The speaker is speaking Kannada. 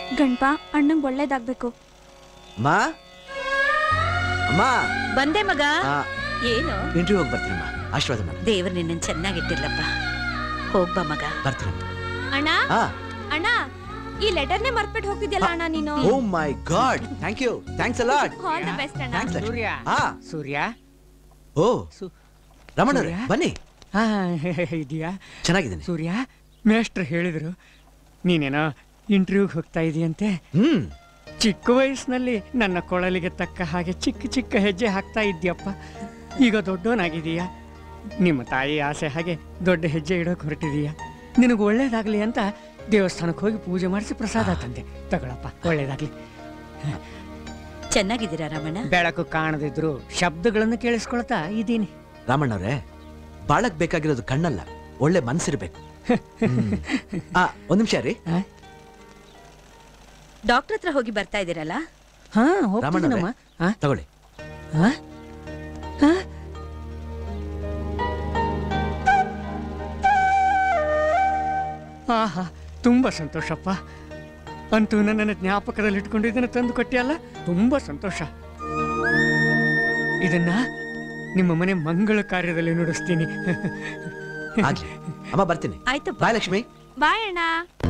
ಗಣಪ ಅಣ್ಣಂಗ್ ಒಳ್ಳೇದಾಗ್ಬೇಕು ಅಮ್ಮ ಅಮ್ಮ ಬಂದೆ ಮಗ ಏನು ಇಂಟರ್ವ್ಯೂ ಹೋಗಿ ಬರ್ತೀನಮ್ಮ ಆಶೀರ್ವಾದ ಮಾಡಿ ದೇವ್ರು ನಿನ್ನ ಚೆನ್ನಾಗಿಟ್ಟಿರ್ಲಪ್ಪ ಹೋಗ್ಬಾ ಮಗ ಬರ್ತೀನಮ್ಮ ಅಣ್ಣ ಹಾ ಅಣ್ಣ ಈ ಲೆಟರ್ನೇ ಮರ್ಬಿಟ್ಟು ಹೋಗ್ತಿದ್ಯಲ್ಲ ಅಣ್ಣ ನೀನು oh my god thank you thanks a lot all the best ಅಣ್ಣ ಥ್ಯಾಂಕ್ಸ್ ಸೂರ್ಯ ಹಾ ಸೂರ್ಯ ಓ ಸು- ರಮಣವ್ರೆ ಸೂರ್ಯ? ಬನ್ನಿ ಹಾ ಇದೆಯಾ ಚೆನ್ನಾಗಿದ್ದೀನಿ ಸೂರ್ಯ ಮೇಷ್ಟ್ರು ಹೇಳಿದ್ರು ನೀನೇನೋ ಇಂಟರ್ವ್ಯೂಗೆ ಹೋಗ್ತಾ ಇದೆಯಂತೆ ಹ್ಮ್ ಚಿಕ್ಕ ವಯಸ್ಸಿನಲ್ಲಿ ನನ್ನ ಕೊಳಲಿಗೆ ತಕ್ಕ ಹಾಗೆ ಚಿಕ್ಕ ಚಿಕ್ಕ ಹೆಜ್ಜೆ ಹಾಕ್ತಾ ಇದ್ಯಪ್ಪ ಈಗ ದೊಡ್ಡವನಾಗಿದೀಯ ನಿಮ್ಮ ತಾಯಿ ಆಸೆ ಹಾಗೆ ದೊಡ್ಡ ಹೆಜ್ಜೆ ಇಡೋಕೆ ಹೊರಟಿದೀಯ ನಿನಗೆ ಒಳ್ಳೇದಾಗ್ಲಿ ಅಂತ ದೇವಸ್ಥಾನಕ್ಕೆ ಹೋಗಿ ಪೂಜೆ ಮಾಡಿಸಿ ಪ್ರಸಾದ ತಂದೆ ತಗೊಳಪ್ಪ ಒಳ್ಳೇದಾಗ್ಲಿ ಚೆನ್ನಾಗಿದ್ದೀರಾ ರಮಣ ಬೆಳಕು ಕಾಣದಿದ್ರು ಶಬ್ದಗಳನ್ನು ಕೇಳಿಸ್ಕೊಳ್ತಾ ಇದ್ದೀನಿ ರಾಮಣ್ಣವ್ರೆ ಬಾಳಕ್ ಬೇಕಾಗಿರೋದು ಕಣ್ಣಲ್ಲ ಒಳ್ಳೆ ಮನ್ಸಿರ್ಬೇಕು ಹ್ಮ್. ಆ ಒಂದ್ ನಿಮಿಷ ರೀ ಆ? ಡಾಕ್ಟರ್ ಹತ್ರ ಹೋಗಿ ಬರ್ತಾ ಇದ್ದೀರಲ್ಲ ಹಾ ರಾಮಣ್ಣವ್ರೆ ಹೋಗ್ತೀನಮ್ಮ ಆ? ತಗೊಳ್ಳಿ ಆ? ಆ? ಆಹಾ ತುಂಬ ಸಂತೋಷಪ್ಪ ಅಂತೂ ನನ್ನನ್ನು ಜ್ಞಾಪಕದಲ್ಲಿ ಇಟ್ಕೊಂಡು ಇದನ್ನು ತಂದು ಕೊಟ್ಟಿಯಲ್ಲ ತುಂಬ ಸಂತೋಷ ಇದನ್ನ ನಿಮ್ಮ ಮನೆ ಮಂಗಳ ಕಾರ್ಯದಲ್ಲಿ ನುಡಿಸ್ತೀನಿ ಆಗ್ಲಿ ಅಮ್ಮ ಬರ್ತೀನಿ ಆಯ್ತಪ್ಪ ಬಾಯ್ ಲಕ್ಷ್ಮಿ ಬಾಯ್ ಅಣ್ಣ